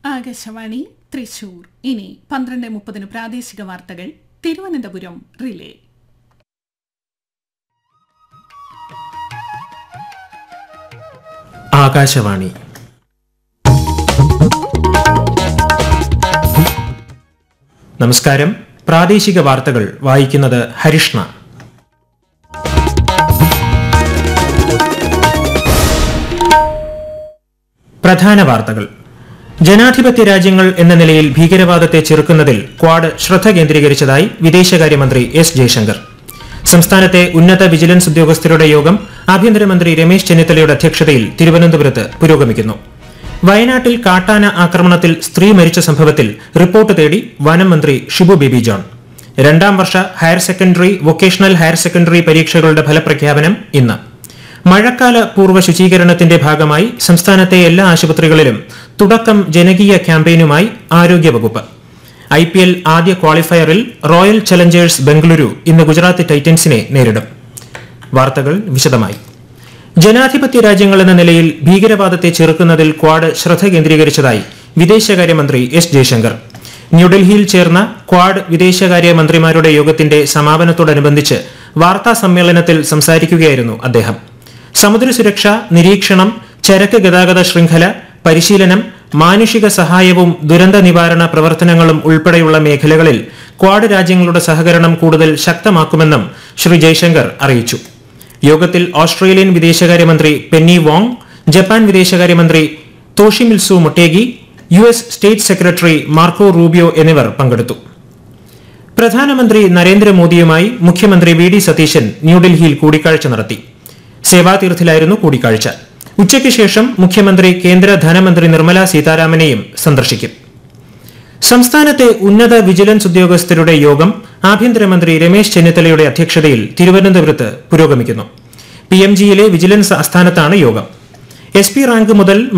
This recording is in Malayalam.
ആകാശവാണി തൃശൂർ ഇനി പന്ത്രണ്ട് മുപ്പതിന് പ്രാദേശിക വാർത്തകൾ തിരുവനന്തപുരം റിലേ ആകാശവാണി നമസ്കാരം പ്രാദേശിക വാർത്തകൾ വായിക്കുന്നത് ഹരിഷ്ണ പ്രധാന വാർത്തകൾ ജനാധിപത്യ രാജ്യങ്ങൾ എന്ന നിലയിൽ ഭീകരവാദത്തെ ചെറുക്കുന്നതിൽ ക്വാഡ് ശ്രദ്ധ കേന്ദ്രീകരിച്ചതായി വിദേശകാര്യമന്ത്രി എസ് ജയശങ്കർ സംസ്ഥാനത്തെ ഉന്നത വിജിലൻസ് ഉദ്യോഗസ്ഥരുടെ യോഗം ആഭ്യന്തരമന്ത്രി രമേശ് ചെന്നിത്തലയുടെ അധ്യക്ഷതയിൽ തിരുവനന്തപുരത്ത് പുരോഗമിക്കുന്നു വയനാട്ടിൽ കാട്ടാന ആക്രമണത്തിൽ സ്ത്രീ മരിച്ച സംഭവത്തിൽ റിപ്പോർട്ട് തേടി വനം മന്ത്രി ഷിബു ബേബി ജോൺ രണ്ടാം വർഷ higher secondary vocational higher secondary പരീക്ഷകളുടെ ഫലപ്രഖ്യാപനം ഇന്ന് മഴക്കാല പൂർവ്വ ശുചീകരണത്തിന്റെ ഭാഗമായി സംസ്ഥാനത്തെ എല്ലാ ആശുപത്രികളിലും തുടക്കം ജനകീയ ക്യാമ്പയിനുമായി ആരോഗ്യവകുപ്പ് ഐ പി എൽ ആദ്യ ക്വാളിഫയറിൽ റോയൽ ചലഞ്ചേഴ്സ് ബംഗളൂരു ഇന്ന് ഗുജറാത്ത് ടൈറ്റൻസിനെ നേരിടും വാർത്തകൾ വിശദമായി ജനാധിപത്യ രാജ്യങ്ങൾ എന്ന നിലയിൽ ഭീകരവാദത്തെ ചെറുക്കുന്നതിൽ ക്വാഡ് ശ്രദ്ധ കേന്ദ്രീകരിച്ചതായി വിദേശകാര്യമന്ത്രി എസ് ജയശങ്കർ ന്യൂഡൽഹിയിൽ ചേർന്ന ക്വാഡ് വിദേശകാര്യ മന്ത്രിമാരുടെ യോഗത്തിന്റെ സമാപനത്തോടനുബന്ധിച്ച് വാർത്താ സമ്മേളനത്തിൽ സംസാരിക്കുകയായിരുന്നു അദ്ദേഹം സമുദ്ര സുരക്ഷ നിരീക്ഷണം ചരക്ക് ഗതാഗത ശൃംഖല പരിശീലനം മാനുഷിക സഹായവും ദുരന്ത നിവാരണ പ്രവർത്തനങ്ങളും ഉൾപ്പെടെയുള്ള മേഖലകളിൽ ക്വാഡ് രാജ്യങ്ങളുടെ സഹകരണം കൂടുതൽ ശക്തമാക്കുമെന്നും ശ്രീ ജയശങ്കർ അറിയിച്ചു യോഗത്തിൽ ഓസ്ട്രേലിയൻ വിദേശകാര്യമന്ത്രി പെന്നി വോങ് ജപ്പാൻ വിദേശകാര്യമന്ത്രി Toshimitsu Motegi U S state secretary Marco Rubio എന്നിവർ പങ്കെടുത്തു പ്രധാനമന്ത്രി നരേന്ദ്രമോദിയുമായി മുഖ്യമന്ത്രി വി ഡി സതീശൻ ന്യൂഡൽഹിയിൽ കൂടിക്കാഴ്ച നടത്തി സേവാതീർത്ഥിലായിരുന്നു കൂടിക്കാഴ്ച ഉച്ചയ്ക്ക് ശേഷം മുഖ്യമന്ത്രി കേന്ദ്ര ധനമന്ത്രി നിർമ്മല സീതാരാമനെയും സന്ദർശിക്കും സംസ്ഥാനത്തെ ഉന്നത വിജിലൻസ് ഉദ്യോഗസ്ഥരുടെ യോഗം ആഭ്യന്തരമന്ത്രി രമേശ് ചെന്നിത്തലയുടെ അധ്യക്ഷതയിൽ തിരുവനന്തപുരത്ത് പുരോഗമിക്കുന്നു പി എം ജിയിലെ വിജിലൻസ് ആസ്ഥാനത്താണ് യോഗം എസ് പി റാങ്ക് മുതൽ